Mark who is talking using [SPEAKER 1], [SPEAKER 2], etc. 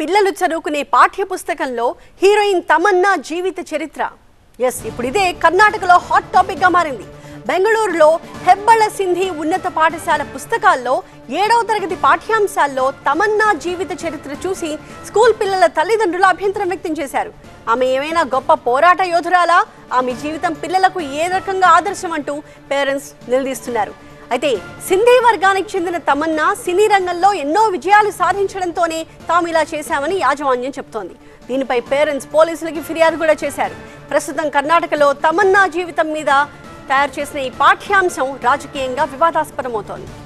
[SPEAKER 1] పిల్లలు చదువుకునే పాఠ్య పుస్తకంలో హీరోయిన్ తమన్నా జీవిత చరిత్ర ఎస్ ఇప్పుడు ఇదే కర్ణాటకలో హాట్ టాపిక్ గా మారింది బెంగళూరులో హెబ్బళ్ళ సింధి ఉన్నత పాఠశాల పుస్తకాల్లో ఏడవ తరగతి పాఠ్యాంశాల్లో తమన్నా జీవిత చరిత్ర చూసి స్కూల్ పిల్లల తల్లిదండ్రులు అభ్యంతరం వ్యక్తం చేశారు ఆమె ఏమైనా గొప్ప పోరాట యోధురాలా ఆమె జీవితం పిల్లలకు ఏ రకంగా ఆదర్శం అంటూ పేరెంట్స్ నిలదీస్తున్నారు అయితే సింధీ వర్గానికి చెందిన తమన్నా సినీ రంగంలో ఎన్నో విజయాలు సాధించడంతోనే తాము ఇలా చేశామని యాజమాన్యం చెప్తోంది దీనిపై పేరెంట్స్ పోలీసులకి ఫిర్యాదు కూడా చేశారు ప్రస్తుతం కర్ణాటకలో తమన్నా జీవితం మీద తయారు చేసిన ఈ పాఠ్యాంశం రాజకీయంగా వివాదాస్పదమవుతోంది